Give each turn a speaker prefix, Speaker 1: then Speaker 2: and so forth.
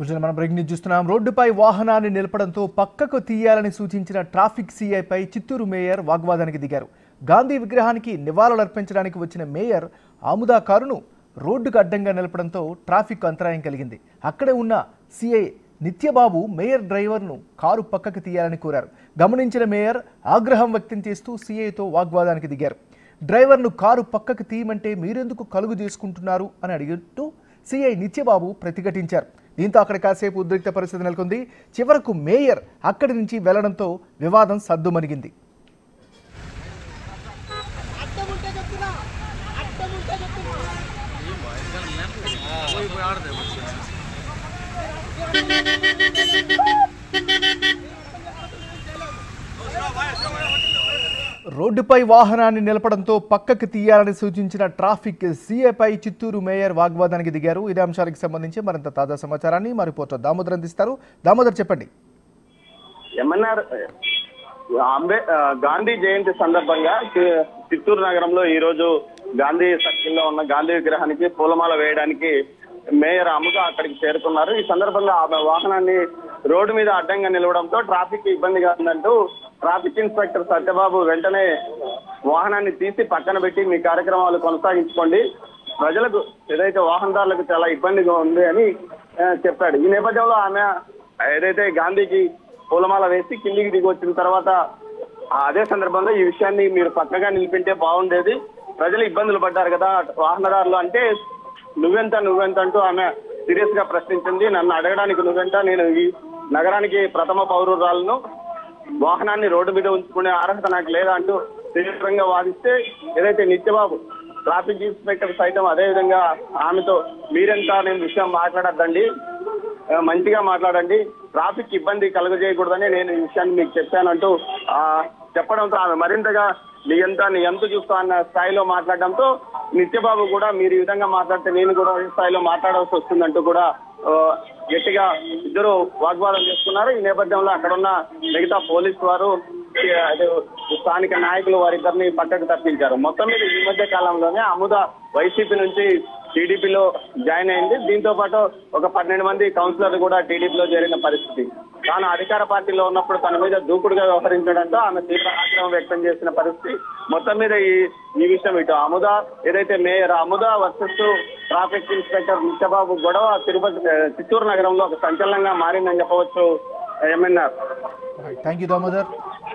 Speaker 1: విజయ్ మనం break news చూస్తున్నాం రోడ్డుపై వాహనాన్ని నిలపడంతో పక్కకు తీయాలని సూచించిన ట్రాఫిక్ సీఐపై చిత్తూరు మేయర్ వాగ్వాదానికి దిగారు గాంధీ విగ్రహానికి నివాళులర్పించడానికి వచ్చిన మేయర్ ఆముదా కారును రోడ్డుకు అడ్డంగా నిలపడంతో ట్రాఫిక్ అంతరాయం కలిగింది అక్కడే ఉన్న సీఐ నిత్యబాబు మేయర్ డ్రైవర్ను కారు పక్కకు తీయాలని కోరారు గమనించిన మేయర్ ఆగ్రహం వ్యక్తం చేస్తూ సీఐతో వాగ్వాదానికి దిగారు డ్రైవర్ను కారు పక్కకు తీయమంటే మీరెందుకు కలుగు చేసుకుంటున్నారు అని అడిగినట్టు సిఐ నిత్యబాబు ప్రతిఘటించారు దీంతో అక్కడ కాసేపు ఉద్రిక్త పరిస్థితి నెలకొంది చివరకు మేయర్ అక్కడి నుంచి వెళ్లడంతో వివాదం సద్దుమణిగింది
Speaker 2: అడ్డముంటే చెప్తున్నా అడ్డముంటే చెప్తున్నా
Speaker 1: రోడ్డుపై వాహనాన్ని నిలపడంతో పక్కకు తీయాలని సూచించిన ట్రాఫిక్ సీఏపై చిత్తూరు మేయర్ వాగ్వాదానికి దిగారు ఇదే అంశానికి సంబంధించి మరింత తాజా సమాచారాన్ని మా రిపోర్టర్ దామోదర్ అందిస్తారు దామోదర్ చెప్పండి
Speaker 3: ఎంఎన్ఆర్ అంబే ఆ, గాంధీ జయంతి సందర్భంగా చి- చిత్తూరు నగరంలో ఈ రోజు గాంధీ సర్కిల్ లో ఉన్న గాంధీ విగ్రహానికి పూలమాల వేయడానికి మేయర్ అముగ అక్కడికి చేరుకున్నారు ఈ సందర్భంగా ఆమె వాహనాన్ని రోడ్డు మీద అడ్డంగా నిలవడంతో ట్రాఫిక్ ఇబ్బందిగా ఉందంటూ ట్రాఫిక్ ఇన్స్పెక్టర్ సత్యబాబు వెంటనే వాహనాన్ని తీసి పక్కన పెట్టి మీ కార్యక్రమాలు కొనసాగించుకోండి ప్రజలకు ఏదైతే వాహనదారులకు చాలా ఇబ్బందిగా ఉంది అని ఆ, చెప్పాడు ఈ నేపథ్యంలో ఆమె ఏదైతే గాంధీకి పూలమాల వేసి కిందికి దిగి వచ్చిన తర్వాత ఆ అదే సందర్భంలో ఈ విషయాన్ని మీరు పక్కగా నిలిపింటే బాగుండేది ప్రజలు ఇబ్బందులు పడ్డారు కదా వాహనదారులు అంటే నువ్వెంత నువ్వెంత అంటూ ఆమె సీరియస్ గా ప్రశ్నించింది నన్ను అడగడానికి నువ్వెంత నేను ఈ నగరానికి ప్రథమ పౌరురాలను వాహనాన్ని రోడ్డు మీద ఉంచుకునే అర్హత నాకు లేదా అంటూ తీవ్రంగా వాదిస్తే ఏదైతే నిత్యబాబు ట్రాఫిక్ ఇన్స్పెక్టర్ సైతం అదే విధంగా ఆమెతో మీరెంత అనే విషయం మాట్లాడద్దండి ఆ, మంచిగా మాట్లాడండి ట్రాఫిక్ ఇబ్బంది కలుగజేయకూడదని నేను ఈ విషయాన్ని మీకు చెప్పానంటూ ఆ, చెప్పడంతో ఆమె మరింతగా నీ ఎంత నీ ఎంత చూస్తా అన్న స్థాయిలో మాట్లాడడంతో నిత్యబాబు కూడా మీరు ఈ విధంగా మాట్లాడితే నేను కూడా ఈ స్థాయిలో మాట్లాడాల్సి వస్తుందంటూ కూడా ఆ, గట్టిగా ఇద్దరు వాగ్వాదం చేసుకున్నారు ఈ నేపథ్యంలో అక్కడ ఉన్న మిగతా పోలీసు వారు ఈ, అదే స్థానిక నాయకులు వారిద్దరిని పక్కకు తప్పించారు మొత్తం మీద ఈ మధ్య కాలంలోనే అముద వైసీపీ నుంచి టీడీపీలో జాయిన్ అయింది దీంతో పాటు ఒక పన్నెండు మంది కౌన్సిలర్లు కూడా టీడీపీలో చేరిన పరిస్థితి తాను అధికార పార్టీలో ఉన్నప్పుడు తన మీద దూకుడుగా వ్యవహరించడంతో ఆమె తీవ్ర ఆగ్రహం వ్యక్తం చేసిన పరిస్థితి మొత్తం మీద ఈ ఈ విషయం ఇటు అముద ఏదైతే mayor Amuda versus traffic inspector Nityababu గొడవ తిరుపతి ఆ, చిత్తూరు నగరంలో ఒక సంచలనంగా మారిందని చెప్పవచ్చు ఎంఎన్ఆర్
Speaker 1: థ్యాంక్ యూ దామోదర్